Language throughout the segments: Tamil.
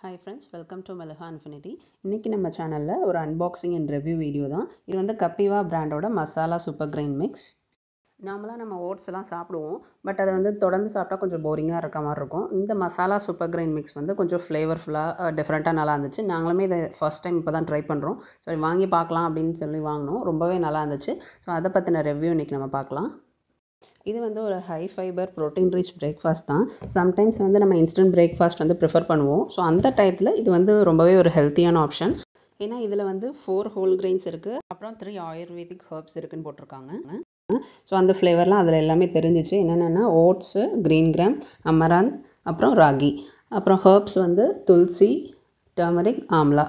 ஹாய் ஃப்ரெண்ட்ஸ் வெல்கம் டு மெலஹா இன்ஃபினிட்டி இன்றைக்கி நம்ம சேனலில் ஒரு அன்பாக்சிங் அண்ட் ரிவ்யூ வீடியோ தான் இது வந்து கப்பிவா பிராண்டோட மசாலா சூப்பர் கிரைன் மிக்ஸ் நார்மலாக நம்ம ஓட்ஸ் எல்லாம் சாப்பிடுவோம் பட் அதை வந்து தொடர்ந்து சாப்பிட்டா கொஞ்சம் போரிங்காக இருக்க மாதிரி இருக்கும் இந்த மசாலா சூப்பர் கிரைன் மிக்ஸ் வந்து கொஞ்சம் ஃப்ளேவர்ஃபுல்லாக டிஃப்ரெண்ட்டாக நல்லா இருந்துச்சு நாங்களுமே இதை ஃபஸ்ட் டைம் இப்போ தான் ட்ரை பண்ணுறோம் சரி வாங்கி பார்க்கலாம் அப்படின்னு சொல்லி வாங்கினோம் ரொம்பவே நல்லா இருந்துச்சு ஸோ அதை பற்றின ரிவ்யூ இன்றைக்கி நம்ம பார்க்கலாம் இது வந்து ஒரு high fibre protein rich breakfast தான் சம்டைம்ஸ் வந்து நம்ம இன்ஸ்டன்ட் பிரேக்ஃபாஸ்ட் வந்து ப்ரிஃபர் பண்ணுவோம் ஸோ அந்த டயத்தில் இது வந்து ரொம்பவே ஒரு ஹெல்த்தியான ஆப்ஷன் ஏன்னா இதில் வந்து ஃபோர் ஹோல் கிரெயின்ஸ் இருக்குது அப்புறம் த்ரீ ஆயுர்வேதிக் ஹர்ப்ஸ் இருக்குன்னு போட்டிருக்காங்க ஸோ அந்த ஃப்ளேவர்லாம் அதில் எல்லாமே தெரிஞ்சிச்சு என்னென்னா ஓட்ஸு க்ரீன் கிராம் அமராந்த் அப்புறம் ராகி அப்புறம் ஹர்ப்ஸ் வந்து துளசி டர்மரிக் ஆம்லா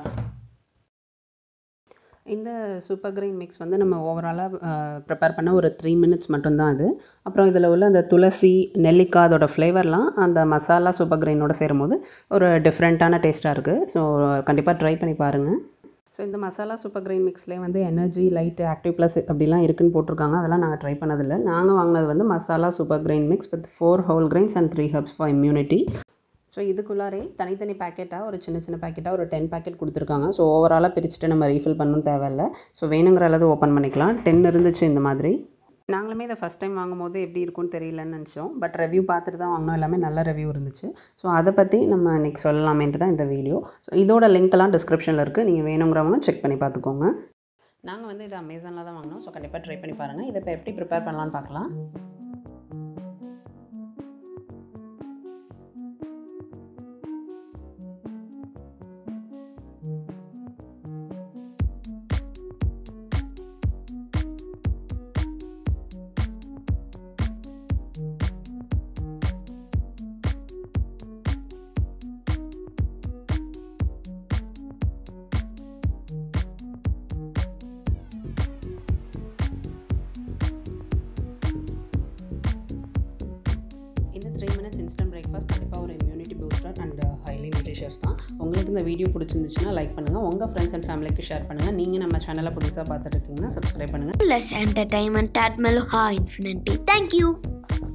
இந்த சூப்பர் கிரெயின் மிக்ஸ் வந்து நம்ம ஓவராலாக ப்ரிப்பேர் பண்ண ஒரு த்ரீ மினிட்ஸ் மட்டும்தான் இது அப்புறம் இதில் உள்ள அந்த துளசி நெல்லிக்காய் அதோட ஃப்ளேவர்லாம் அந்த மசாலா சூப்பர் கிரெயினோட சேரும்போது ஒரு டிஃப்ரெண்ட்டான டேஸ்ட்டாக இருக்குது ஸோ கண்டிப்பாக ட்ரை பண்ணி பாருங்கள் ஸோ இந்த மசாலா சூப்பர் கிரெயின் மிக்ஸ்லேயே வந்து எனர்ஜி லைட் ஆக்டிவ் ப்ளஸ் அப்படிலாம் இருக்குன்னு போட்டிருக்காங்க அதெல்லாம் நாங்கள் ட்ரை பண்ணதில்லை நாங்கள் வாங்கினது வந்து masala super grain mix with four whole grains and three herbs for immunity so இதுக்குள்ளாரே தனித்தனி பேக்கெட்டாக ஒரு சின்ன சின்ன பேக்கெட்டாக ஒரு டென் பேக்கெட் கொடுத்துருக்காங்க ஸோ ஓவராலாக பிரிச்சுட்டு நம்ம ரீஃபில் பண்ணணும் தேவையில்ல ஸோ வேணுங்கிற அளவு ஓப்பன் பண்ணிக்கலாம் டென் இருந்துச்சு இந்த மாதிரி நாங்களுமே இதை ஃபஸ்ட் டைம் வாங்கும்போது எப்படி இருக்கும்னு தெரியலன்னு நினச்சோம் பட் ரிவ்யூ பார்த்துட்டு தான் வாங்கினோம் எல்லாமே நல்ல ரிவ்யூ இருந்துச்சு ஸோ அதை பற்றி நம்ம இன்றைக்கி சொல்லலாமேன்ட்டு தான் இந்த வீடியோ ஸோ இதோட லிங்க்லாம் டிஸ்கிரிப்ஷனில் இருக்குது நீங்கள் வேணுங்கிறவங்க செக் பண்ணி பார்த்துக்கோங்க நாங்கள் வந்து இது அமேசானில் தான் வாங்கினோம் ஸோ கண்டிப்பாக ட்ரை பண்ணி பாருங்கள் இதை இப்போ எப்படி ப்ரிப்பேர் பண்ணலான்னு பார்க்கலாம் இந்த த்ரீ மினிட்ஸ் இன்ஸ்டன்ட் பிரேக்ஃபாஸ்ட் கண்டிப்பாக ஒரு immunity booster and highly nutritious தான் உங்களுக்கு இந்த வீடியோ பிடிச்சிருந்துச்சுன்னா லைக் பண்ணுங்கள் உங்கள் ஃப்ரெண்ட்ஸ் அண்ட் ஃபேமிலிக்கு ஷேர் பண்ணுங்கள் நீங்கள் நம்ம சேனலை புதுசாக பார்த்துட்டு இருக்கீங்கன்னா சப்ஸ்கிரைப் பண்ணுங்கள் less entertainment at Meloha Infinity. Thank you.